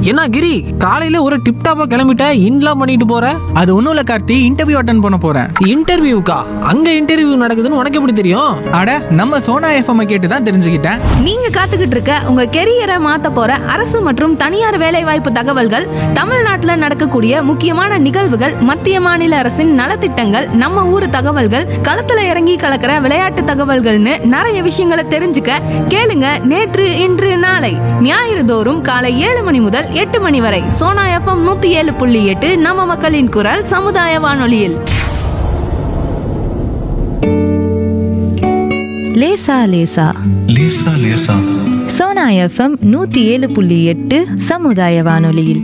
என்ன கிரி காலையில ஒரு டிப் டாப்பா கிளம்பிட்ட இன்லாம் பண்ணிட்டு போற அது ஒன்றும் இல்லை கார்த்தி இன்டர்வியூ அட்டன் பண்ண போகிறேன் இன்டர்வியூக்கா அங்க இன்டர்வியூ நடக்குதுன்னு உனக்கு எப்படி தெரியும் அட நம்ம சோனா எஃப்எம் கேட்டு தான் தெரிஞ்சுக்கிட்டேன் நீங்க காத்துக்கிட்டு இருக்க உங்க கெரியரை மாத்த போற அரசு மற்றும் தனியார் வேலைவாய்ப்பு தகவல்கள் தமிழ்நாட்டுல நடக்கக்கூடிய முக்கியமான நிகழ்வுகள் மத்திய மாநில அரசின் நலத்திட்டங்கள் நம்ம ஊர் தகவல்கள் களத்துல இறங்கி கலக்கிற விளையாட்டு தகவல்கள்னு நிறைய விஷயங்களை தெரிஞ்சுக்க கேளுங்க நேற்று இன்று நாளை ஞாயிறு தோறும் காலை ஏழு மணி முதல் எட்டு மணி வரை சோனா எஃப்எம் நூத்தி ஏழு புள்ளி எட்டு நம்ம மக்களின் குரல் சமுதாய வானொலியில் லேசா லேசா லேசா லேசா சோனா எஃப்எம் நூத்தி ஏழு புள்ளி எட்டு சமுதாய வானொலியில்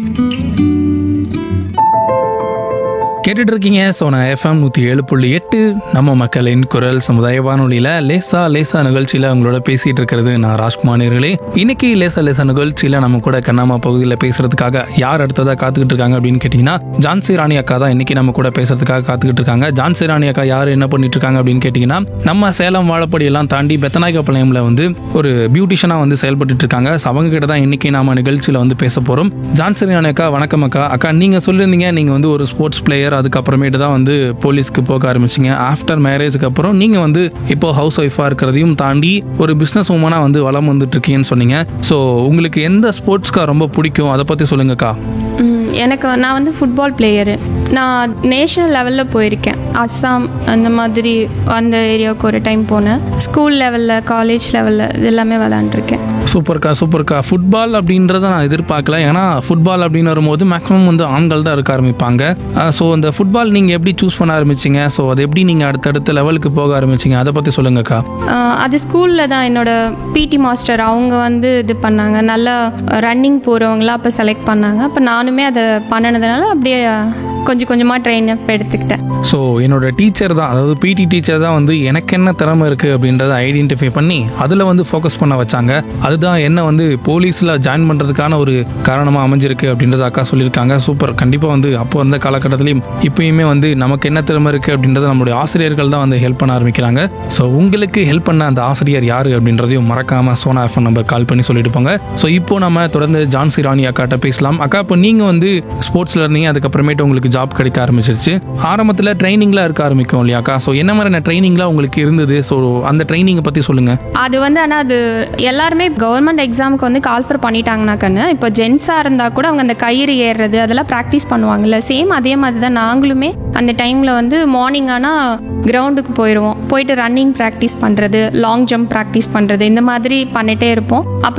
கேட்டுட்டு இருக்கீங்க சோனா எஃப்எம் நூற்றி ஏழு புள்ளி எட்டு நம்ம மக்களின் குரல் சமுதாய வானொலியில் லேசா லேசா நிகழ்ச்சியில் உங்களோட பேசிட்டு இருக்கிறது நான் ராஜ்குமார் நேர்களே இன்னைக்கு லேசா லேசா நிகழ்ச்சியில் நம்ம கூட கண்ணாமா பகுதியில் பேசுறதுக்காக யார் அடுத்ததாக காத்துக்கிட்டு இருக்காங்க அப்படின்னு கேட்டிங்கன்னா ஜான்சி ராணி அக்கா தான் இன்னைக்கு நம்ம கூட பேசுறதுக்காக காத்துக்கிட்டு இருக்காங்க ஜான்சி ராணி அக்கா யார் என்ன பண்ணிட்டு இருக்காங்க அப்படின்னு கேட்டிங்கன்னா நம்ம சேலம் வாழப்படி எல்லாம் தாண்டி பெத்தநாயக்கப்பாளையம்ல வந்து ஒரு பியூட்டிஷியனாக வந்து செயல்பட்டு இருக்காங்க So, அவங்க கிட்ட தான் இன்னைக்கு நாம நிகழ்ச்சியில் வந்து பேச போகிறோம் ஜான்சி ராணி அக்கா வணக்கம் அக்கா அக்கா நீங்கள் சொல்லியிருந்தீங்க நீங்கள் வந்து ஒரு ஸ்போர்ட்ஸ் பிளேயர் அதுக்கப்புறமேட்டு தான் வந்து போலீஸ்க்கு போக ஆரம்பிச்சிங்க ஆஃப்டர் மேரேஜுக்கு அப்புறம் நீங்கள் வந்து இப்போ ஹவுஸ் ஒய்ஃபாக இருக்கிறதையும் தாண்டி ஒரு பிஸ்னஸ் உமனாக வந்து வளம் வந்துட்டு இருக்கீங்கன்னு சொன்னீங்க ஸோ உங்களுக்கு எந்த ஸ்போர்ட்ஸ்க்கா ரொம்ப பிடிக்கும் அதை பற்றி சொல்லுங்கக்கா ம், எனக்கு வ- நான் வந்து ஃபுட்பால் பிளேயரு நான் நேஷ்னல் லெவலில் போயிருக்கேன் அஸ்ஸாம் அந்த மாதிரி அந்த ஏரியாவுக்கு ஒரு டைம் போனேன் ஸ்கூல் லெவலில் காலேஜ் லெவலில் இது எல்லாமே விளாண்டுருக்கேன் சூப்பர்க்கா சூப்பர்க்கா ஃபுட்பால் அப்படின்றத நான் எதிர்பார்க்கல ஏன்னா ஃபுட்பால் அப்படின்னு வரும்போது மேக்ஸிமம் வந்து ஆண்கள் தான் இருக்க ஆரம்பிப்பாங்க ஸோ அந்த ஃபுட்பால் நீங்கள் எப்படி சூஸ் பண்ண ஆரம்பிச்சிங்க ஸோ அது எப்படி நீங்கள் அடுத்தடுத்த லெவலுக்கு போக ஆரம்பிச்சிங்க அதை பற்றி சொல்லுங்கக்கா ஆஹ், அது ஸ்கூலில் தான் என்னோட பிடி மாஸ்டர் அவங்க வந்து இது பண்ணாங்க நல்லா ரன்னிங் போகிறவங்களாம் அப்போ செலக்ட் பண்ணாங்க அப்போ நானுமே அதை பண்ணினதுனால அப்படியே கொஞ்சம் கொஞ்சமாக ட்ரெயின் அப் எடுத்துக்கிட்டேன் ஸோ என்னோட டீச்சர் தான் அதாவது பிடி டீச்சர் தான் வந்து எனக்கு என்ன திறமை இருக்குது அப்படின்றத ஐடென்டிஃபை பண்ணி அதில் வந்து ஃபோக்கஸ் பண்ண வச்சாங்க அதுதான் என்ன வந்து போலீஸில் ஜாயின் பண்ணுறதுக்கான ஒரு காரணமாக அமைஞ்சிருக்கு அப்படின்றத அக்கா சொல்லியிருக்காங்க சூப்பர் கண்டிப்பாக வந்து அப்போ இருந்த காலகட்டத்திலையும் இப்பயுமே வந்து நமக்கு என்ன திறமை இருக்குது அப்படின்றத நம்மளுடைய ஆசிரியர்கள் தான் வந்து ஹெல்ப் பண்ண ஆரம்பிக்கிறாங்க ஸோ உங்களுக்கு ஹெல்ப் பண்ண அந்த ஆசிரியர் யார் அப்படின்றதையும் மறக்காமல் சோனா எஃப்எம் நம்பர் கால் பண்ணி சொல்லிட்டு போங்க ஸோ இப்போ நம்ம தொடர்ந்து ஜான்சி ராணி அக்காட்ட பேசலாம் அக்கா இப்போ நீங்கள் வந்து ஸ்போர்ட்ஸில் இருந்தீங்க அதுக்கப்புறமேட்டு உங்களுக்கு ஜாப் கிடைக்க ஆரம்பிச்சிருச்சு ஆரம்பத்தில் ட்ரைனிங்லாம் இருக்க ஆரம்பிக்கும் இல்லையாக்கா ஸோ என்ன மாதிரியான ட்ரைனிங்லாம் உங்களுக்கு இருந்தது ஸோ அந்த ட்ரைனிங்கை பற்றி சொல்லுங்கள் அது வந்து ஆனால் அது எல்லாருமே கவர்மெண்ட் எக்ஸாமுக்கு வந்து கால்ஃபர் பண்ணிட்டாங்கனாக்கன்னு இப்போ ஜென்ஸாக இருந்தால் கூட அவங்க அந்த கயிறு ஏறுறது அதெல்லாம் ப்ராக்டிஸ் பண்ணுவாங்கல்ல சேம் அதே மாதிரி தான் நாங்களுமே அந்த டைமில் வந்து மார்னிங் ஆனால் கிரவுண்டுக்கு போயிடுவோம் போயிட்டு ரன்னிங் ப்ராக்டிஸ் பண்ணுறது லாங் ஜம்ப் ப்ராக்டிஸ் பண்ணுறது இந்த மாதிரி பண்ணிகிட்டே இருப்போம் அப்புறம்